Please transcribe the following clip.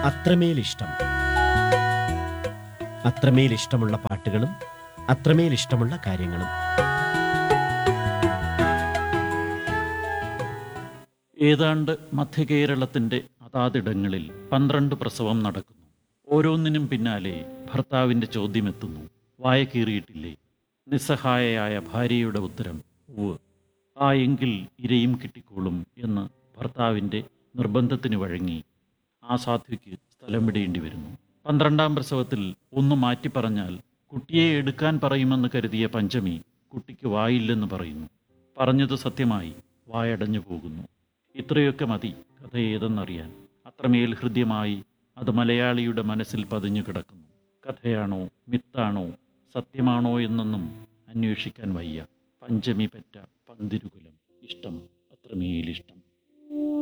അത്രമേൽ ഇഷ്ടം അത്രമേൽ ഇഷ്ടമുള്ള പാട്ടുകളും അത്രമേൽ ഇഷ്ടമുള്ള കാര്യങ്ങളും ഏതാണ്ട് മധ്യകേരളത്തിന്റെ അതാതിടങ്ങളിൽ പന്ത്രണ്ട് പ്രസവം നടക്കുന്നു ഓരോന്നിനും പിന്നാലെ ഭർത്താവിന്റെ ചോദ്യമെത്തുന്നു വായ കീറിയിട്ടില്ലേ നിസ്സഹായയായ ഭാര്യയുടെ ഉത്തരം ഉവ് ആ എങ്കിൽ ഇരയും കിട്ടിക്കോളും എന്ന് ഭർത്താവിന്റെ നിർബന്ധത്തിന് വഴങ്ങി ആ സാധ്വിക്ക് സ്ഥലം വിടേണ്ടി വരുന്നു പന്ത്രണ്ടാം പ്രസവത്തിൽ ഒന്ന് മാറ്റി പറഞ്ഞാൽ കുട്ടിയെ എടുക്കാൻ പറയുമെന്ന് കരുതിയ പഞ്ചമി കുട്ടിക്ക് വായില്ലെന്ന് പറയുന്നു പറഞ്ഞത് സത്യമായി വായടഞ്ഞു പോകുന്നു ഇത്രയൊക്കെ മതി കഥ ഏതെന്നറിയാൻ അത്രമേൽ ഹൃദ്യമായി അത് മലയാളിയുടെ മനസ്സിൽ പതിഞ്ഞു കിടക്കുന്നു കഥയാണോ മിത്താണോ സത്യമാണോ എന്നൊന്നും അന്വേഷിക്കാൻ വയ്യ പഞ്ചമി പെറ്റ പന്തിരുകുലം ഇഷ്ടം അത്രമേലിഷ്ടം